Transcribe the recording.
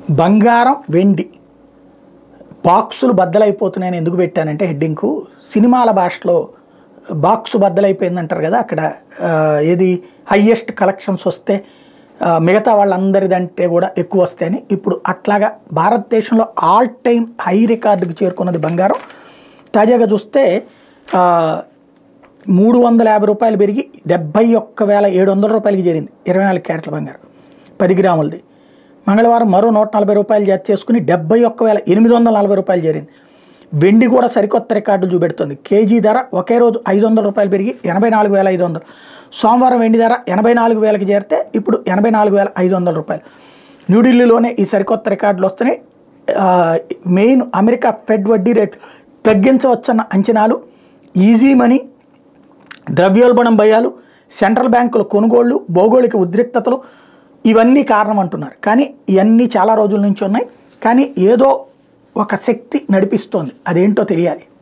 బంగారం వెండి బాక్సులు బద్దలైపోతున్నాయని ఎందుకు పెట్టానంటే హెడ్డింగ్కు సినిమాల భాషలో బాక్సు బద్దలైపోయింది అంటారు కదా అక్కడ ఆ, ఏది హయ్యెస్ట్ కలెక్షన్స్ వస్తే ఆ, మిగతా వాళ్ళందరిదంటే కూడా ఎక్కువ వస్తాయని ఇప్పుడు అట్లాగా భారతదేశంలో ఆల్ టైమ్ హై రికార్డుకి చేరుకున్నది బంగారం తాజాగా చూస్తే ఆ, మూడు వందల యాభై రూపాయలు పెరిగి డెబ్బై ఒక్క వేల ఏడు వందల రూపాయలకి చేరింది ఇరవై నాలుగు క్యారెట్ల బంగారం పది గ్రాములది మంగళవారం మరో నూట నలభై రూపాయలు జత చేసుకుని డెబ్బై ఒక్క వేల ఎనిమిది వందల నలభై రూపాయలు చేరింది వెండి కూడా సరికొత్త రికార్డులు చూపెడుతుంది కేజీ ధర ఒకే రోజు ఐదు వందల రూపాయలు పెరిగి ఎనభై నాలుగు వేల ఐదు వందలు సోమవారం వెండి ధర ఎనభై నాలుగు వేలకి చేరితే ఇప్పుడు ఎనభై నాలుగు వేల ఐదు వందల రూపాయలు న్యూఢిల్లీలోనే ఈ సరికొత్త రికార్డులు వస్తున్నాయి ఆ, మెయిన్ అమెరికా ఫెడ్ వడ్డీ రేట్లు తగ్గించవచ్చన్న అంచనాలు ఈజీ మనీ ద్రవ్యోల్బణం భయాలు సెంట్రల్ బ్యాంకుల కొనుగోళ్లు భౌగోళిక ఉద్రిక్తతలు ఇవన్నీ కారణం అంటున్నారు కానీ ఇవన్నీ చాలా రోజుల నుంచి ఉన్నాయి కానీ ఏదో ఒక శక్తి నడిపిస్తోంది అదేంటో తెలియాలి